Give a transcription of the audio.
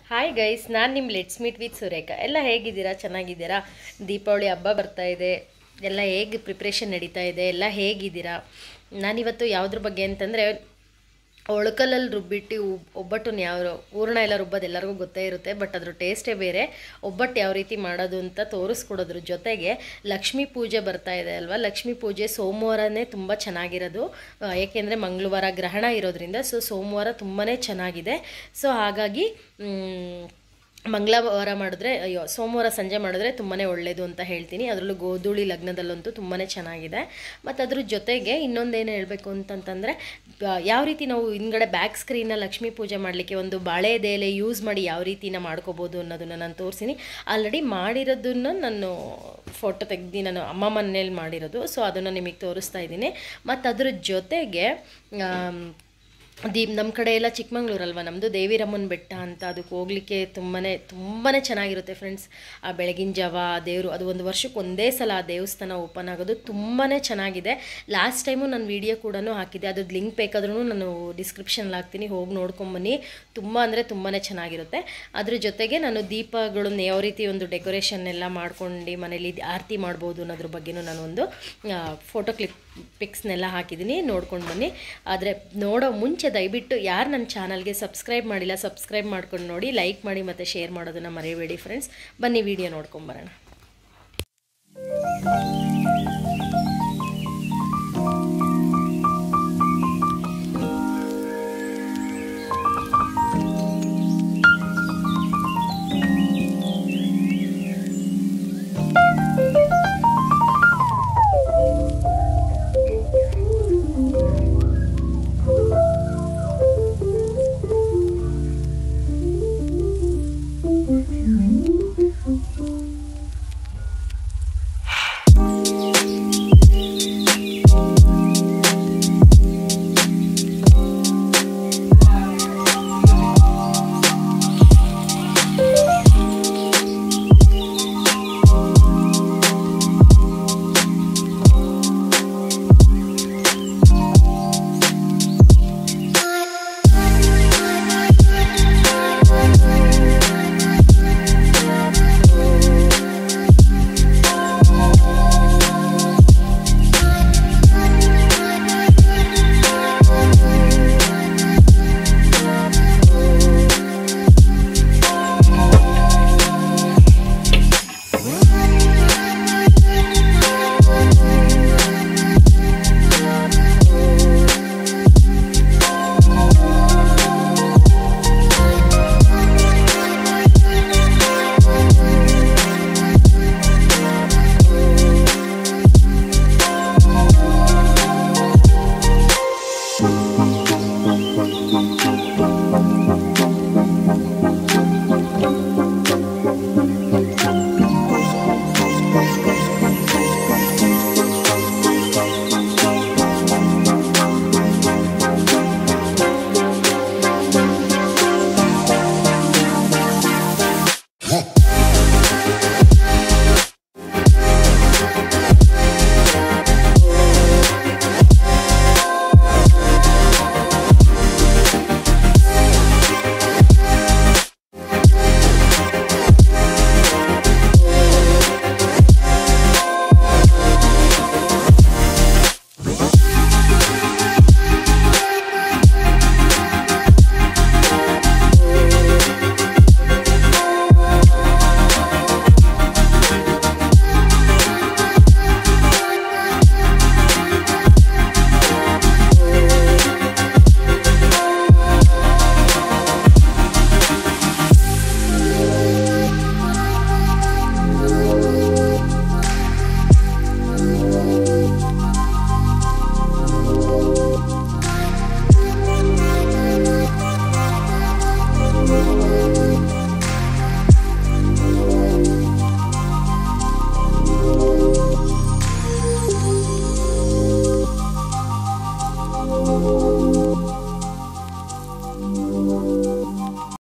hi guys ನಾನು ನಿಮ್ಮ let's meet with Surekha ಎಲ್ಲ ಹೇಗಿದ್ದೀರಾ ಚೆನ್ನಾಗಿದ್ದೀರಾ ದೀಪಾವಳಿ ಹಬ್ಬ ಬರ್ತಾ ಇದೆ ಎಲ್ಲ ಹೇಗೆ ಪ್ರಿಪ್ರೇಷನ್ ನಡೀತಾ ಇದೆ ಎಲ್ಲ ಹೇಗಿದ್ದೀರಾ ನಾನಿವತ್ತು ಯಾವುದ್ರ ಬಗ್ಗೆ ಅಂತಂದರೆ ಒಳಕಲ್ಲಲ್ಲಿ ರುಬ್ಬಿಟ್ಟು ಉಬ್- ಒಬ್ಬಟ್ಟನ್ನ ಯಾವ ಹೂರ್ಣ ಎಲ್ಲ ರುಬ್ಬೋದು ಎಲ್ಲರಿಗೂ ಗೊತ್ತೇ ಇರುತ್ತೆ ಬಟ್ ಅದ್ರ ಟೇಸ್ಟೇ ಬೇರೆ ಒಬ್ಬಟ್ಟು ಯಾವ ರೀತಿ ಮಾಡೋದು ಅಂತ ತೋರಿಸ್ಕೊಡೋದ್ರ ಜೊತೆಗೆ ಲಕ್ಷ್ಮೀ ಪೂಜೆ ಬರ್ತಾ ಇದೆ ಅಲ್ವಾ ಲಕ್ಷ್ಮೀ ಪೂಜೆ ಸೋಮವಾರನೇ ತುಂಬ ಚೆನ್ನಾಗಿರೋದು ಆ, ಏಕೆಂದರೆ ಮಂಗಳವಾರ ಗ್ರಹಣ ಇರೋದ್ರಿಂದ ಸೊ ಸೋಮವಾರ ತುಂಬಾ ಚೆನ್ನಾಗಿದೆ ಸೊ ಹಾಗಾಗಿ ಮ್, ಮಂಗಳವಾರ ಮಾಡಿದ್ರೆ ಅಯ್ಯೋ ಸೋಮವಾರ ಸಂಜೆ ಮಾಡಿದ್ರೆ ತುಂಬಾ ಒಳ್ಳೆಯದು ಅಂತ ಹೇಳ್ತೀನಿ ಅದರಲ್ಲೂ ಗೋಧೂಳಿ ಲಗ್ನದಲ್ಲಂತೂ ತುಂಬಾ ಚೆನ್ನಾಗಿದೆ ಮತ್ತು ಅದ್ರ ಜೊತೆಗೆ ಇನ್ನೊಂದೇನು ಹೇಳಬೇಕು ಅಂತಂತಂದರೆ ಯಾವ ರೀತಿ ನಾವು ಹಿಂದ್ಗಡೆ ಬ್ಯಾಕ್ ಸ್ಕ್ರೀನ್ನ ಲಕ್ಷ್ಮೀ ಪೂಜೆ ಮಾಡಲಿಕ್ಕೆ ಒಂದು ಬಾಳೆ ಎಲೆ ಯೂಸ್ ಮಾಡಿ ಯಾವ ರೀತಿನ ಮಾಡ್ಕೋಬೋದು ಅನ್ನೋದನ್ನು ನಾನು ತೋರಿಸ್ತೀನಿ ಆಲ್ರೆಡಿ ಮಾಡಿರೋದನ್ನು ನಾನು ಫೋಟೋ ತೆಗ್ದು ನಾನು ಅಮ್ಮ ಮನೇಲಿ ಮಾಡಿರೋದು ಸೊ ಅದನ್ನು ನಿಮಗೆ ತೋರಿಸ್ತಾ ಇದ್ದೀನಿ ಮತ್ತು ಅದ್ರ ಜೊತೆಗೆ ಆಮ್, ದೀಪ್ ನಮ್ಮ ಕಡೆ ಎಲ್ಲ ಚಿಕ್ಕಮಂಗ್ಳೂರು ಅಲ್ವಾ ನಮ್ಮದು ದೇವಿರಮ್ಮನ ಬೆಟ್ಟ ಅಂತ ಅದಕ್ಕೆ ಹೋಗ್ಲಿಕ್ಕೆ ತುಂಬಾ ತುಂಬಾ ಚೆನ್ನಾಗಿರುತ್ತೆ ಫ್ರೆಂಡ್ಸ್ ಆ ಬೆಳಗಿನ ಜಾವ ಆ ದೇವರು ಅದು ಒಂದು ವರ್ಷಕ್ಕೆ ಒಂದೇ ಸಲ ಆ ದೇವಸ್ಥಾನ ಓಪನ್ ಆಗೋದು ತುಂಬಾ ಚೆನ್ನಾಗಿದೆ ಲಾಸ್ಟ್ ಟೈಮು ನಾನು ವಿಡಿಯೋ ಕೂಡ ಹಾಕಿದ್ದೆ ಅದ್ರದ್ದು ಲಿಂಕ್ ಬೇಕಾದ್ರೂ ನಾನು ಡಿಸ್ಕ್ರಿಪ್ಷನಲ್ಲಿ ಹಾಕ್ತೀನಿ ಹೋಗಿ ನೋಡ್ಕೊಂಬನ್ನಿ ತುಂಬ ಅಂದರೆ ತುಂಬಾ ಚೆನ್ನಾಗಿರುತ್ತೆ ಅದ್ರ ಜೊತೆಗೆ ನಾನು ದೀಪಗಳನ್ನ ಯಾವ ರೀತಿ ಒಂದು ಡೆಕೋರೇಷನ್ ಎಲ್ಲ ಮಾಡ್ಕೊಂಡು ಮನೇಲಿ ಆರತಿ ಮಾಡ್ಬೋದು ಅನ್ನೋದ್ರ ಬಗ್ಗೆನೂ ನಾನು ಒಂದು ಫೋಟೋ ಕ್ಲಿಪ್ ಪಿಕ್ಸ್ನೆಲ್ಲ ಹಾಕಿದ್ದೀನಿ ನೋಡ್ಕೊಂಡು ಬನ್ನಿ ಆದರೆ ನೋಡೋ ಮುಂಚೆ ದಯವಿಟ್ಟು ಯಾರು ನನ್ನ ಚಾನಲ್ಗೆ ಸಬ್ಸ್ಕ್ರೈಬ್ ಮಾಡಿಲ್ಲ ಸಬ್ಸ್ಕ್ರೈಬ್ ಮಾಡ್ಕೊಂಡು ನೋಡಿ ಲೈಕ್ ಮಾಡಿ ಮತ್ತು ಶೇರ್ ಮಾಡೋದನ್ನು ಮರೆಯಬೇಡಿ ಫ್ರೆಂಡ್ಸ್ ಬನ್ನಿ ವಿಡಿಯೋ ನೋಡ್ಕೊಂಬರೋಣ